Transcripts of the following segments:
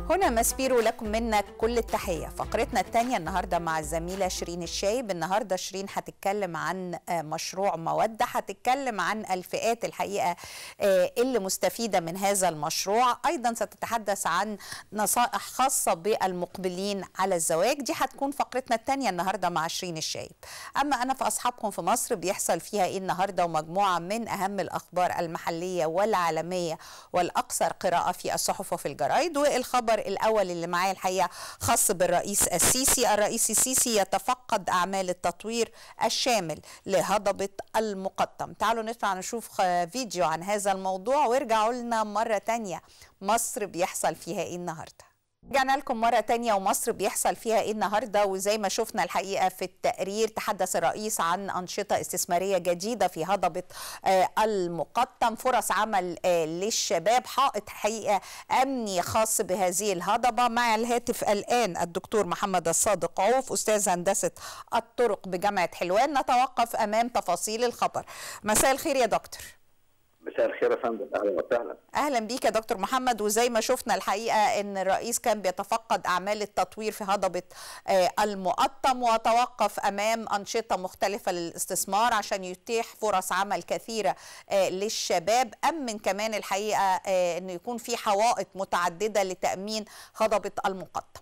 هنا مسبيرو لكم منا كل التحية فقرتنا الثانية النهاردة مع الزميلة شيرين الشايب النهاردة شيرين هتتكلم عن مشروع مودة هتتكلم عن الفئات الحقيقة اللي مستفيدة من هذا المشروع أيضا ستتحدث عن نصائح خاصة بالمقبلين على الزواج دي هتكون فقرتنا الثانية النهاردة مع شيرين الشايب أما أنا في أصحابكم في مصر بيحصل فيها إيه النهاردة ومجموعة من أهم الأخبار المحلية والعالمية والأكثر قراءة في الصحف وفي الجرايد والخبر الأول اللي معايا الحقيقة خاص بالرئيس السيسي الرئيس السيسي يتفقد أعمال التطوير الشامل لهضبة المقطم تعالوا نطلع نشوف فيديو عن هذا الموضوع وارجعوا لنا مرة تانية مصر بيحصل فيها إيه النهارده رجعنا لكم مرة تانية ومصر بيحصل فيها ايه النهاردة وزي ما شفنا الحقيقة في التقرير تحدث الرئيس عن أنشطة استثمارية جديدة في هضبة آه المقطم فرص عمل آه للشباب حائط حقيقة أمني خاص بهذه الهضبة مع الهاتف الآن الدكتور محمد الصادق عوف أستاذ هندسة الطرق بجامعة حلوان نتوقف أمام تفاصيل الخبر مساء الخير يا دكتور مساء الخير يا فندم اهلا وسهلا اهلا بيك يا دكتور محمد وزي ما شفنا الحقيقه ان الرئيس كان بيتفقد اعمال التطوير في هضبه المقطم وتوقف امام انشطه مختلفه للاستثمار عشان يتيح فرص عمل كثيره للشباب امن كمان الحقيقه انه يكون في حوائط متعدده لتامين هضبه المقطم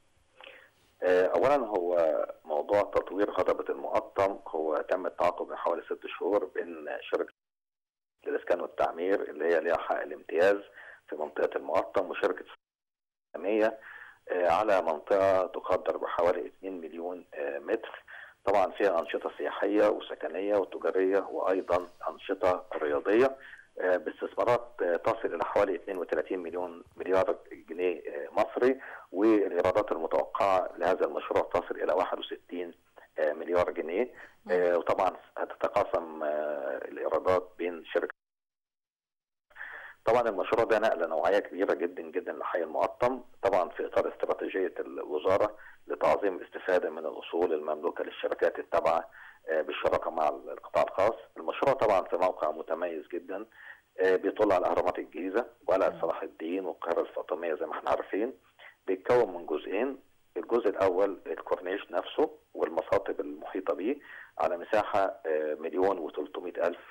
اولا هو موضوع تطوير هضبه المقطم هو تم التعاقد من حوالي ست شهور بين شركه للاسكان والتعمير اللي هي ليها حق الامتياز في منطقه المقطم وشركه اسلاميه على منطقه تقدر بحوالي 2 مليون متر طبعا فيها انشطه سياحيه وسكنيه وتجاريه وايضا انشطه رياضيه باستثمارات تصل الى حوالي 32 مليون مليار جنيه مصري والايرادات المتوقعه لهذا المشروع تصل الى 61 مليار جنيه وطبعا هتتقاسم الايرادات بين شركه طبعا المشروع ده نقله نوعيه كبيره جدا جدا لحي المقطم طبعا في اطار استراتيجيه الوزاره لتعظيم الاستفاده من الاصول المملوكه للشركات التابعه بالشراكه مع القطاع الخاص المشروع طبعا في موقع متميز جدا بيطل على اهرامات الجيزه وعلى صلاح الدين والقاهره الفاطميه زي ما احنا عارفين بيتكون من جزئين الجزء الاول الكورنيش نفسه والمصاطب المحيطه به على مساحه مليون و300 الف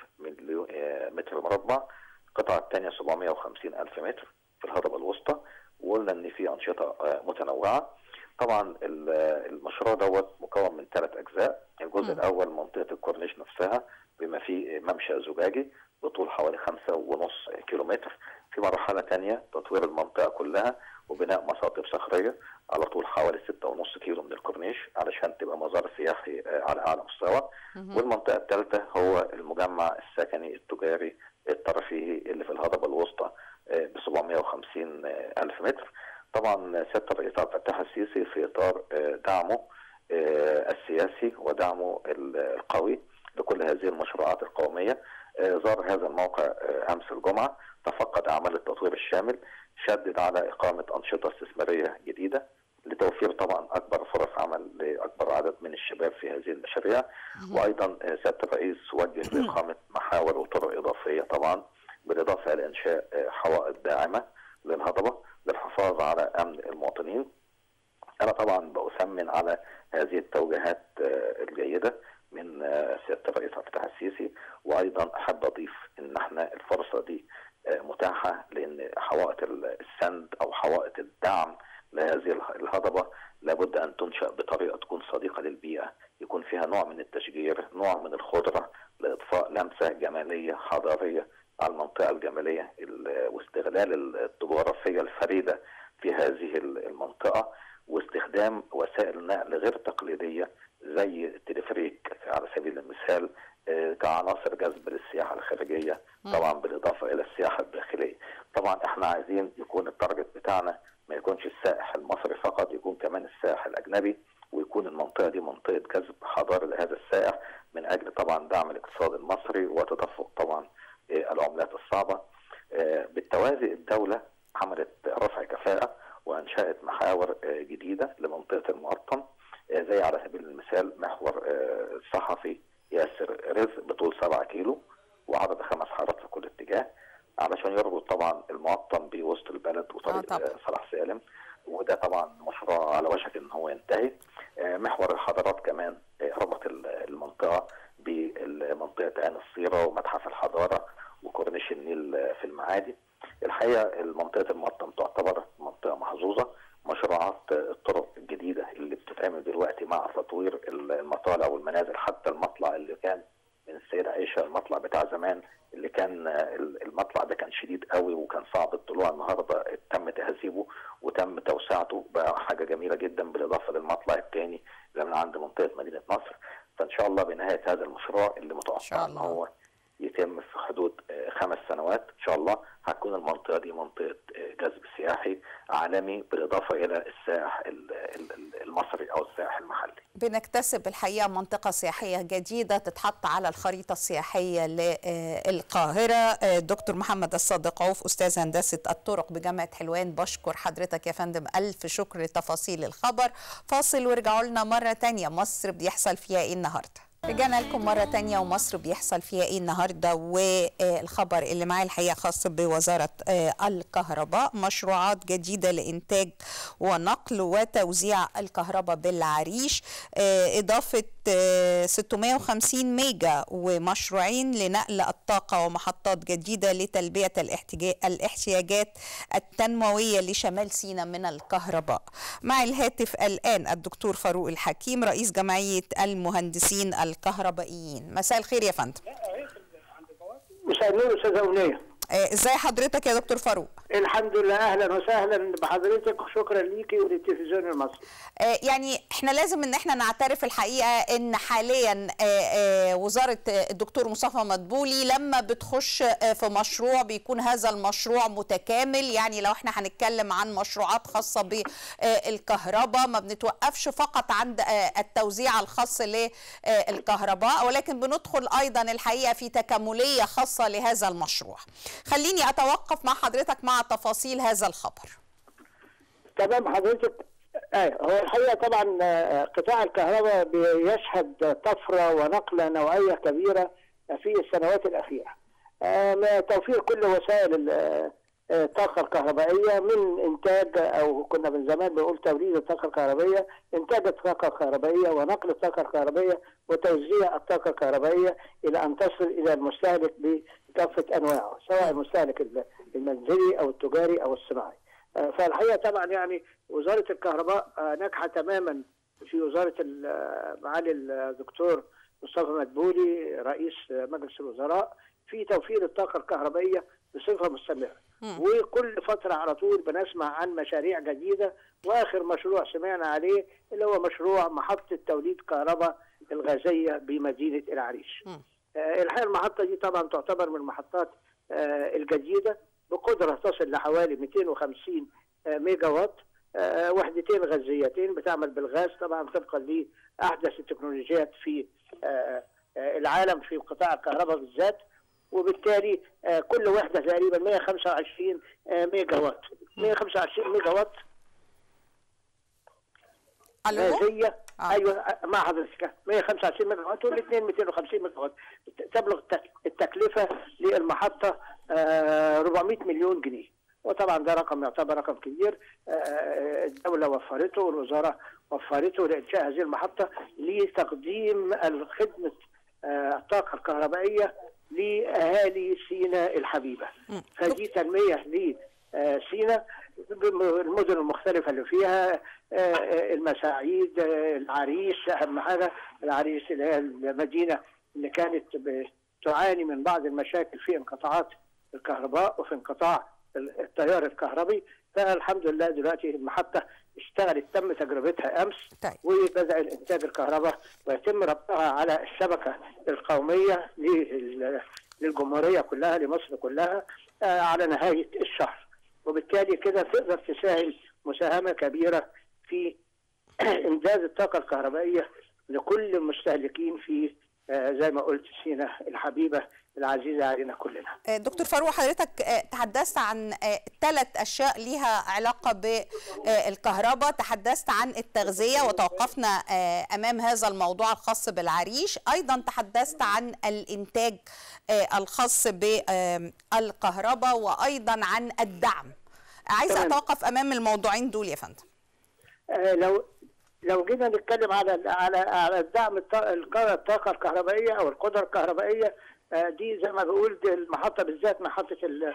متر مربع القطعه الثانيه 750 الف متر في الهضبه الوسطى وقلنا ان في انشطه متنوعه طبعا المشروع دوت مكون من ثلاث اجزاء الجزء م. الاول منطقه الكورنيش نفسها بما فيه ممشى زجاجي بطول حوالي خمسة ونص كيلومتر في مرحلة تانية تطوير المنطقة كلها وبناء مصاطب صخرية على طول حوالي ستة ونص كيلو من الكورنيش علشان تبقى مزار سياحي على أعلى مستوى والمنطقة الثالثة هو المجمع السكني التجاري الترفيهي اللي في الهضبة الوسطى ب 750 ألف متر طبعا سيادة الرئيس عبد الفتاح السيسي في إطار دعمه السياسي ودعمه القوي لكل هذه المشروعات القومية زار هذا الموقع أمس الجمعة تفقد أعمال التطوير الشامل شدد على إقامة أنشطة استثمارية جديدة لتوفير طبعا أكبر فرص عمل لأكبر عدد من الشباب في هذه المشاريع وأيضا سيادة الرئيس وجه بإقامة محاور وطرق إضافية طبعا بالإضافة إلى إنشاء حوائط داعمة للهضبة للحفاظ على أمن المواطنين أنا طبعا بأثمن على هذه التوجيهات الجيدة من سياده الرئيس عبد الفتاح السيسي وايضا احب اضيف ان احنا الفرصه دي متاحه لان حوائط السند او حوائط الدعم لهذه الهضبه لابد ان تنشا بطريقه تكون صديقه للبيئه يكون فيها نوع من التشجير نوع من الخضره لاضفاء لمسه جماليه حضاريه على المنطقه الجماليه واستغلال التجارفيه الفريده في هذه المنطقه واستخدام وسائل نقل غير تقليديه زي التلفريك على سبيل المثال كعناصر جذب للسياحه الخارجيه طبعا بالاضافه الى السياحه الداخليه. طبعا احنا عايزين يكون التارجت بتاعنا ما يكونش السائح المصري فقط يكون كمان السائح الاجنبي ويكون المنطقه دي منطقه جذب حضاري لهذا السائح من اجل طبعا دعم الاقتصاد المصري وتدفق طبعا العملات الصعبه. بالتوازي الدوله عملت رفع كفاءه وانشات محاور جديده لمنطقه المقطم زي على سبيل المثال محور صحفي ياسر رزق بطول 7 كيلو وعدد خمس حارات في كل اتجاه علشان يربط طبعا طبعا المقطم بوسط البلد آه وطريق طبعاً. آه، صلاح سالم وده طبعا مشروع على وشك ان هو ينتهي آه، محور الحضارات كمان آه، ربط ال- المنطقه بمنطقه عين الصيره ومتحف الحضاره وكورنيش النيل آه، في المعادي الحقيقه منطقه المقطم تعتبر منطقه محظوظه مشروعات آه، الطرق الجديده اللي بتتعمل دلوقتي مع تطوير المطالع والمنازل حتى المطلع اللي كان من السيدة عائشة المطلع بتاع زمان اللي كان آه، المطلع ده كان شديد قوي وكان صعب الطلوع النهارده تم تهذيبه وتم توسعته بقى حاجه جميله جدا بالاضافه للمطلع الثاني اللي من عند منطقه مدينه نصر فان شاء الله بنهايه هذا المشروع اللي شاء متوقع ان الله. هو يتم في حدود آه، خمس سنوات ان شاء الله هتكون المنطقه دي منطقه آه، جذب سياحي عالمي بالاضافه الى السائح ال- ال- ال- المصري او السائح المحلي بنكتسب الحقيقة منطقة سياحية جديدة تتحط على الخريطة السياحية للقاهرة دكتور محمد الصادق عوف أستاذ هندسة الطرق بجامعة حلوان بشكر حضرتك يا فندم ألف شكر لتفاصيل الخبر فاصل وارجعوا لنا مرة تانية مصر بيحصل فيها إيه النهاردة رجعنا لكم مرة تانية ومصر بيحصل فيها ايه النهاردة والخبر اللي معاه الحقيقة خاص بوزارة آه، الكهرباء مشروعات جديدة لإنتاج ونقل وتوزيع الكهرباء بالعريش آه، إضافة آه، 650 ميجا ومشروعين لنقل الطاقة ومحطات جديدة لتلبية الاحتجا- الاحتياجات التنموية لشمال سيناء من الكهرباء مع الهاتف الآن الدكتور فاروق الحكيم رئيس جمعية المهندسين الكهربائيين مساء الخير يا فندم مساء النور استاذه امنيه آه، ازاي حضرتك يا دكتور فاروق الحمد لله اهلا وسهلا بحضرتك وشكرا ليكي وللتلفزيون المصري آه، يعني احنا لازم ان احنا نعترف الحقيقه ان حاليا آه، آه، وزاره آه، الدكتور مصطفى مدبولي لما بتخش آه، في مشروع بيكون هذا المشروع متكامل يعني لو احنا هنتكلم عن مشروعات خاصه بالكهرباء ما بنتوقفش فقط عند آه، التوزيع الخاص للكهرباء ولكن بندخل ايضا الحقيقه في تكامليه خاصه لهذا المشروع خليني اتوقف مع حضرتك مع تفاصيل هذا الخبر تمام حضرتك ايوه هو الحقيقه طبعا آه، قطاع الكهرباء بيشهد طفره ونقله نوعيه كبيره في السنوات الاخيره آه، ما توفير كل وسائل ال- آه، الطاقه الكهربائيه من انتاج او كنا من زمان بنقول توليد الطاقه الكهربائيه انتاج الطاقه الكهربائيه ونقل الطاقه الكهربائيه وتوزيع الطاقه الكهربائيه الى ان تصل الى المستهلك بكافه انواعه سواء المستهلك المنزلي او التجاري او الصناعي آه، فالحقيقه طبعا يعني وزاره الكهرباء آه، ناجحه تماما في وزاره ال- آه، معالي الدكتور مصطفى مدبولي رئيس آه، مجلس الوزراء في توفير الطاقه الكهربائيه بصفه مستمره مم. وكل فتره على طول بنسمع عن مشاريع جديده واخر مشروع سمعنا عليه اللي هو مشروع محطه توليد كهرباء الغازيه بمدينه العريش. مم. آه، الحقيقه المحطه دي طبعا تعتبر من المحطات آه، الجديده بقدره تصل لحوالي 250 آه، ميجا وات آه، وحدتين غازيتين بتعمل بالغاز طبعا طبقا لاحدث التكنولوجيات في آه، آه، العالم في قطاع الكهرباء بالذات وبالتالي آه، كل وحده تقريبا 125 آه، ميجا وات 125 ميجا وات الو غازيه آه. ايوه مع حضرتك 125 ميجا وات والاثنين 250 ميجا وات تبلغ التك- التكلفه للمحطه آه، 400 مليون جنيه وطبعا ده رقم يعتبر رقم كبير آه، الدوله وفرته والوزاره وفرته لانشاء هذه المحطه لتقديم الخدمه آه، الطاقه الكهربائيه لاهالي سيناء الحبيبه مم. فدي تنميه لسيناء المدن المختلفة اللي فيها آه، آه، المساعيد آه، العريش أهم حاجة العريش اللي هي المدينة اللي كانت تعاني من بعض المشاكل في انقطاعات الكهرباء وفي انقطاع التيار الكهربي فالحمد لله دلوقتي المحطة اشتغلت تم تجربتها أمس طيب. وبدأ الإنتاج الكهرباء ويتم ربطها على الشبكة القومية لل- للجمهورية كلها لمصر كلها آه، على نهاية الشهر وبالتالي كده تقدر تساهم مساهمة كبيرة في إمداد الطاقة الكهربائية لكل المستهلكين في آه، زي ما قلت سينا الحبيبة العزيزه علينا كلنا. دكتور فاروق حضرتك تحدثت عن ثلاث اشياء ليها علاقه بالكهرباء، تحدثت عن التغذيه وتوقفنا امام هذا الموضوع الخاص بالعريش، ايضا تحدثت عن الانتاج الخاص بالكهرباء وايضا عن الدعم. عايزه اتوقف امام الموضوعين دول يا فندم. لو لو جينا نتكلم على على على الدعم الطاقه الكهربائيه او القدره الكهربائيه دي زي ما بقول دي المحطه بالذات محطه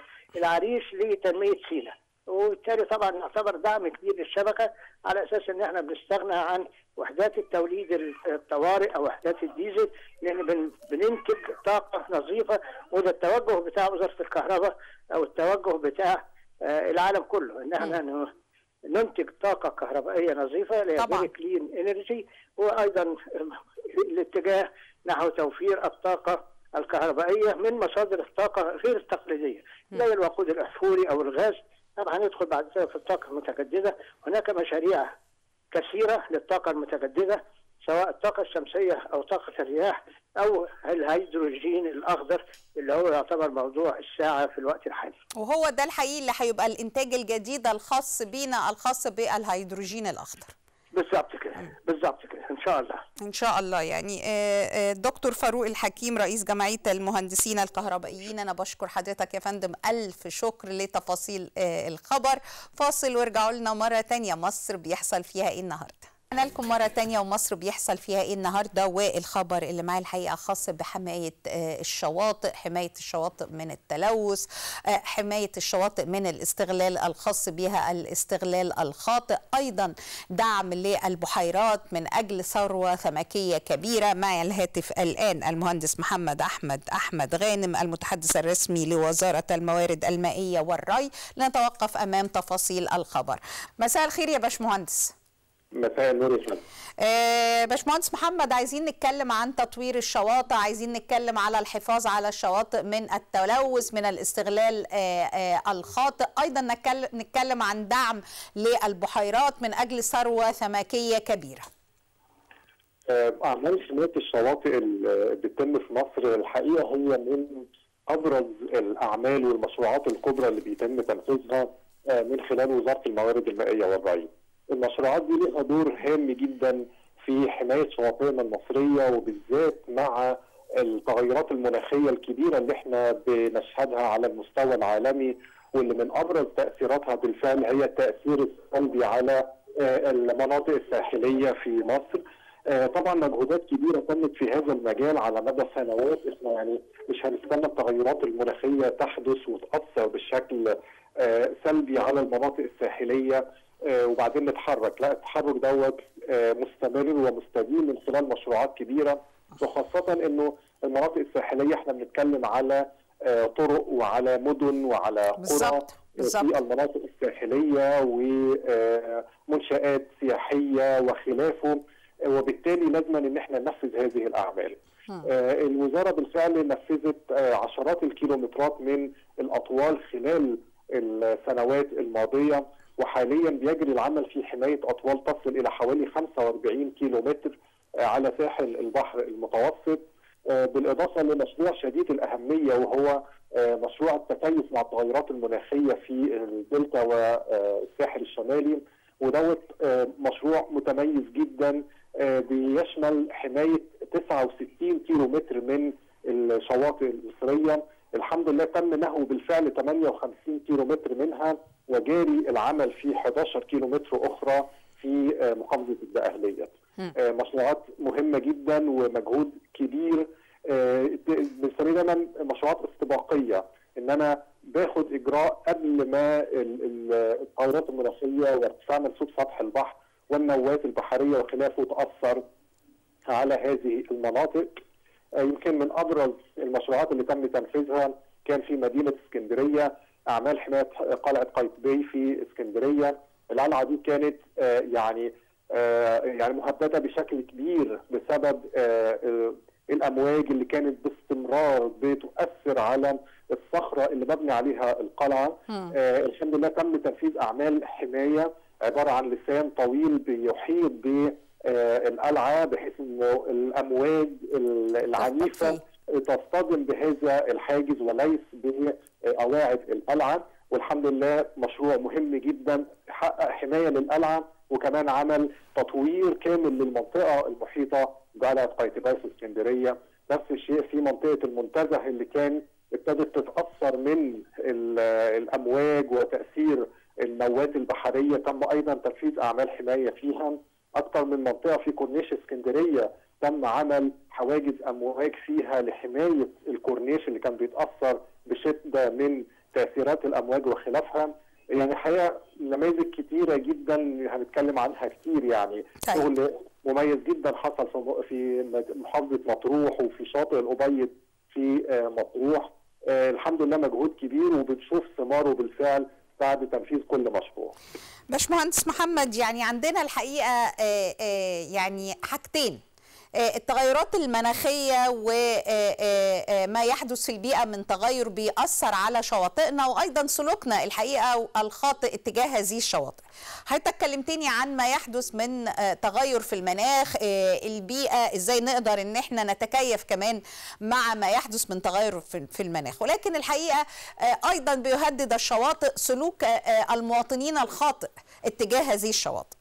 العريش لتنميه سيناء وبالتالي طبعا يعتبر دعم كبير للشبكه على اساس ان احنا بنستغنى عن وحدات التوليد الطوارئ او وحدات الديزل لان بن بننتج طاقه نظيفه وده التوجه بتاع وزاره الكهرباء او التوجه بتاع العالم كله ان احنا ننتج طاقه كهربائيه نظيفه اللي هي كلين انرجي وايضا الاتجاه نحو توفير الطاقه الكهربائيه من مصادر الطاقه غير التقليديه زي الوقود الاحفوري او الغاز طبعا هندخل بعد كده في الطاقه المتجدده هناك مشاريع كثيره للطاقه المتجدده سواء الطاقه الشمسيه او طاقه الرياح او الهيدروجين الاخضر اللي هو يعتبر موضوع الساعه في الوقت الحالي. وهو ده الحقيقي اللي هيبقى الانتاج الجديد الخاص بينا الخاص بالهيدروجين الاخضر. بالظبط كده بالظبط كده ان شاء الله ان شاء الله يعني دكتور فاروق الحكيم رئيس جمعيه المهندسين الكهربائيين انا بشكر حضرتك يا فندم الف شكر لتفاصيل الخبر فاصل وارجعوا لنا مره ثانيه مصر بيحصل فيها ايه النهارده رجعنا لكم مرة تانية ومصر بيحصل فيها ايه النهاردة والخبر اللي معاه الحقيقة خاص بحماية الشواطئ حماية الشواطئ من التلوث حماية الشواطئ من الاستغلال الخاص بها الاستغلال الخاطئ أيضا دعم للبحيرات من أجل ثروة سمكية كبيرة معي الهاتف الآن المهندس محمد أحمد أحمد غانم المتحدث الرسمي لوزارة الموارد المائية والري لنتوقف أمام تفاصيل الخبر مساء الخير يا باشمهندس مساء النور يا فندم آه باشمهندس محمد عايزين نتكلم عن تطوير الشواطئ عايزين نتكلم على الحفاظ على الشواطئ من التلوث من الاستغلال آه آه الخاطئ ايضا نتكلم, نتكلم عن دعم للبحيرات من اجل ثروه سمكيه كبيره اعمال حمايه الشواطئ اللي بتتم في مصر الحقيقه هي من ابرز الاعمال والمشروعات الكبرى اللي بيتم تنفيذها من خلال وزاره الموارد المائيه والري المشروعات دي لها دور هام جدا في حمايه شواطئنا المصريه وبالذات مع التغيرات المناخيه الكبيره اللي احنا بنشهدها على المستوى العالمي واللي من ابرز تاثيراتها بالفعل هي التاثير السلبي على المناطق الساحليه في مصر. طبعا مجهودات كبيره تمت في هذا المجال على مدى سنوات احنا يعني مش هنستنى التغيرات المناخيه تحدث وتاثر بشكل سلبي على المناطق الساحليه وبعدين نتحرك لا التحرك دوت مستمر ومستديم من خلال مشروعات كبيره وخاصه انه المناطق الساحليه احنا بنتكلم على طرق وعلى مدن وعلى قرى في المناطق الساحليه ومنشات سياحيه وخلافه وبالتالي لازم ان احنا ننفذ هذه الاعمال. الوزاره بالفعل نفذت عشرات الكيلومترات من الاطوال خلال السنوات الماضيه وحاليا بيجري العمل في حمايه اطوال تصل الى حوالي 45 كيلو متر على ساحل البحر المتوسط بالاضافه لمشروع شديد الاهميه وهو مشروع التكيف مع التغيرات المناخيه في الدلتا والساحل الشمالي ودوت مشروع متميز جدا بيشمل حمايه 69 كيلو متر من الشواطئ المصريه الحمد لله تم نهو بالفعل 58 كيلو متر منها وجاري العمل في 11 كيلو متر اخرى في محافظه الدقهليه. مشروعات مهمه جدا ومجهود كبير بنسميه دايما مشروعات استباقيه ان انا باخد اجراء قبل ما التغيرات المناخيه وارتفاع منسوب سطح البحر والنوات البحريه وخلافه تاثر على هذه المناطق يمكن من ابرز المشروعات اللي تم تنفيذها كان في مدينه اسكندريه اعمال حمايه قلعه قايتباي في اسكندريه القلعه دي كانت يعني يعني مهدده بشكل كبير بسبب الامواج اللي كانت باستمرار بتؤثر على الصخره اللي مبني عليها القلعه الحمد لله تم تنفيذ اعمال حمايه عباره عن لسان طويل بيحيط ب القلعه بحيث انه الامواج العنيفه تصطدم بهذا الحاجز وليس بقواعد القلعه والحمد لله مشروع مهم جدا حقق حمايه للقلعه وكمان عمل تطوير كامل للمنطقه المحيطه بقلعه قايتباي في اسكندريه نفس الشيء في منطقه المنتزه اللي كان ابتدت تتاثر من الامواج وتاثير المواد البحريه تم ايضا تنفيذ اعمال حمايه فيها اكثر من منطقه في كورنيش اسكندريه تم عمل حواجز امواج فيها لحمايه الكورنيش اللي كان بيتاثر بشده من تاثيرات الامواج وخلافها يعني الحقيقه نماذج كتيره جدا هنتكلم عنها كتير يعني طيب. شغل مميز جدا حصل في محافظه مطروح وفي شاطئ الابيض في مطروح الحمد لله مجهود كبير وبنشوف ثماره بالفعل بعد تنفيذ كل مشروع. باشمهندس محمد يعني عندنا الحقيقه يعني حاجتين التغيرات المناخية وما يحدث في البيئة من تغير بيأثر على شواطئنا وأيضا سلوكنا الحقيقة الخاطئ اتجاه هذه الشواطئ حضرتك كلمتني عن ما يحدث من تغير في المناخ البيئة ازاي نقدر ان احنا نتكيف كمان مع ما يحدث من تغير في المناخ ولكن الحقيقة أيضا بيهدد الشواطئ سلوك المواطنين الخاطئ اتجاه هذه الشواطئ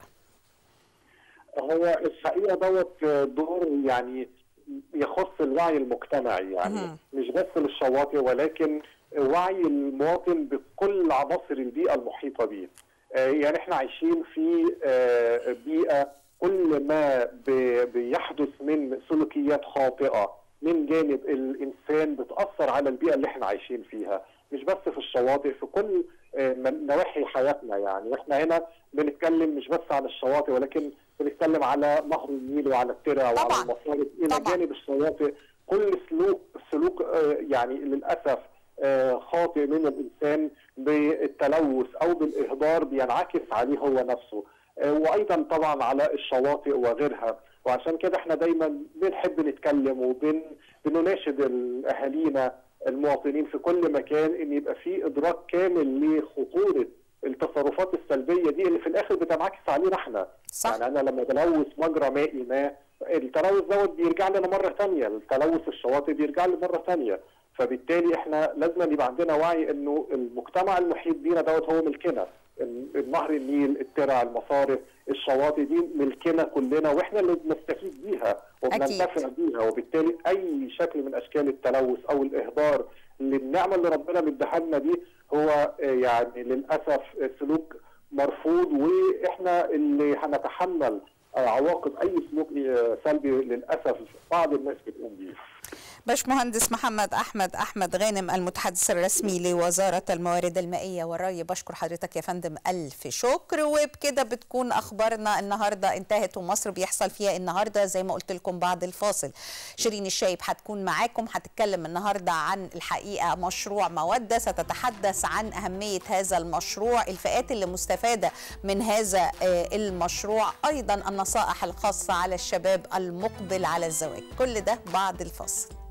هو الحقيقه دوت دور يعني يخص الوعي المجتمعي يعني مهم. مش بس للشواطئ ولكن وعي المواطن بكل عناصر البيئه المحيطه به آه، يعني احنا عايشين في آه، بيئه كل ما ب- بيحدث من سلوكيات خاطئه من جانب الانسان بتاثر على البيئه اللي احنا عايشين فيها مش بس في الشواطئ في كل آه، من- نواحي حياتنا يعني احنا هنا بنتكلم مش بس عن الشواطئ ولكن بنتكلم على نهر النيل وعلى الترع وعلى طبعاً. المصارف الى طبعاً. جانب الشواطئ كل سلوك سلوك آه، يعني للاسف آه، خاطئ من الانسان بالتلوث او بالاهدار بينعكس عليه هو نفسه آه، وايضا طبعا على الشواطئ وغيرها وعشان كده احنا دايما بنحب نتكلم وبنناشد اهالينا المواطنين في كل مكان ان يبقى في ادراك كامل لخطوره التصرفات السلبيه دي اللي في الاخر بتنعكس علينا احنا صح. يعني انا لما بلوث مجرى مائي ما التلوث دوت بيرجع لنا مره ثانيه التلوث الشواطئ بيرجع لي مره ثانيه فبالتالي احنا لازم يبقى عندنا وعي انه المجتمع المحيط بينا دوت هو ملكنا النهر النيل الترع المصارف الشواطئ دي ملكنا كلنا واحنا اللي بنستفيد بيها وبننتفع بيها وبالتالي اي شكل من اشكال التلوث او الاهدار للنعمه اللي ربنا مديها لنا دي هو آه، يعني للاسف آه، سلوك مرفوض واحنا اللي هنتحمل آه، عواقب اي سلوك آه، سلبي للاسف بعض الناس بتقوم بيه باشمهندس محمد احمد احمد غانم المتحدث الرسمي لوزاره الموارد المائيه والري بشكر حضرتك يا فندم الف شكر وبكده بتكون اخبارنا النهارده انتهت ومصر بيحصل فيها النهارده زي ما قلت لكم بعد الفاصل شيرين الشايب هتكون معاكم هتتكلم النهارده عن الحقيقه مشروع موده ستتحدث عن اهميه هذا المشروع الفئات اللي مستفاده من هذا آه، المشروع ايضا النصائح الخاصه على الشباب المقبل على الزواج كل ده بعد الفاصل